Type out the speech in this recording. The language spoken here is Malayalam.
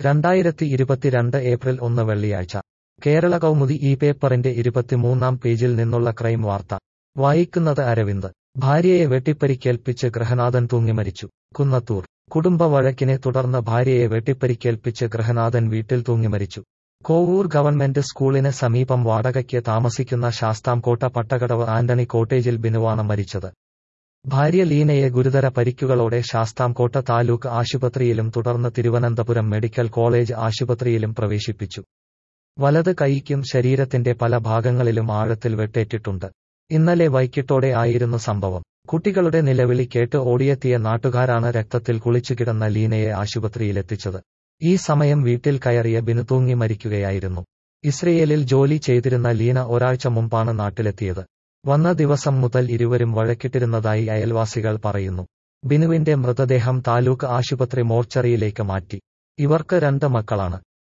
രണ്ടായിരത്തി ഇരുപത്തിരണ്ട് ഏപ്രിൽ ഒന്ന് വെള്ളിയാഴ്ച കേരള കൗമുദി ഈ പേപ്പറിന്റെ ഇരുപത്തിമൂന്നാം പേജിൽ നിന്നുള്ള ക്രൈം വാർത്ത വായിക്കുന്നത് അരവിന്ദ് ഭാര്യയെ വെട്ടിപ്പരിക്കേൽപ്പിച്ച് ഗൃഹനാഥൻ തൂങ്ങിമരിച്ചു കുന്നത്തൂർ കുടുംബ വഴക്കിനെ തുടർന്ന് ഭാര്യയെ വെട്ടിപ്പരിക്കേൽപ്പിച്ച് ഗൃഹനാഥൻ വീട്ടിൽ തൂങ്ങിമരിച്ചു കോവൂർ ഗവൺമെന്റ് സ്കൂളിന് സമീപം വാടകയ്ക്ക് താമസിക്കുന്ന ശാസ്താംകോട്ട പട്ടകടവ് ആന്റണി കോട്ടേജിൽ ബിനുവാണ് മരിച്ചത് ഭാര്യ ലീനയെ ഗുരുതര പരിക്കുകളോടെ ശാസ്താംകോട്ട താലൂക്ക് ആശുപത്രിയിലും തുടർന്ന് തിരുവനന്തപുരം മെഡിക്കൽ കോളേജ് ആശുപത്രിയിലും പ്രവേശിപ്പിച്ചു വലത് കൈക്കും ശരീരത്തിന്റെ പല ഭാഗങ്ങളിലും ആഴത്തിൽ വെട്ടേറ്റിട്ടുണ്ട് ഇന്നലെ വൈകിട്ടോടെ ആയിരുന്നു സംഭവം കുട്ടികളുടെ നിലവിളി കേട്ട് ഓടിയെത്തിയ നാട്ടുകാരാണ് രക്തത്തിൽ കുളിച്ചുകിടന്ന ലീനയെ ആശുപത്രിയിലെത്തിച്ചത് ഈ സമയം വീട്ടിൽ കയറിയ ബിനു തൂങ്ങി മരിക്കുകയായിരുന്നു ഇസ്രയേലിൽ ജോലി ചെയ്തിരുന്ന ലീന ഒരാഴ്ച മുമ്പാണ് നാട്ടിലെത്തിയത് വന്ന ദിവസം മുതൽ ഇരുവരും വഴക്കിട്ടിരുന്നതായി അയൽവാസികൾ പറയുന്നു ബിനുവിന്റെ മൃതദേഹം താലൂക്ക് ആശുപത്രി മോർച്ചറിയിലേക്ക് മാറ്റി ഇവർക്ക് രണ്ട് മക്കളാണ്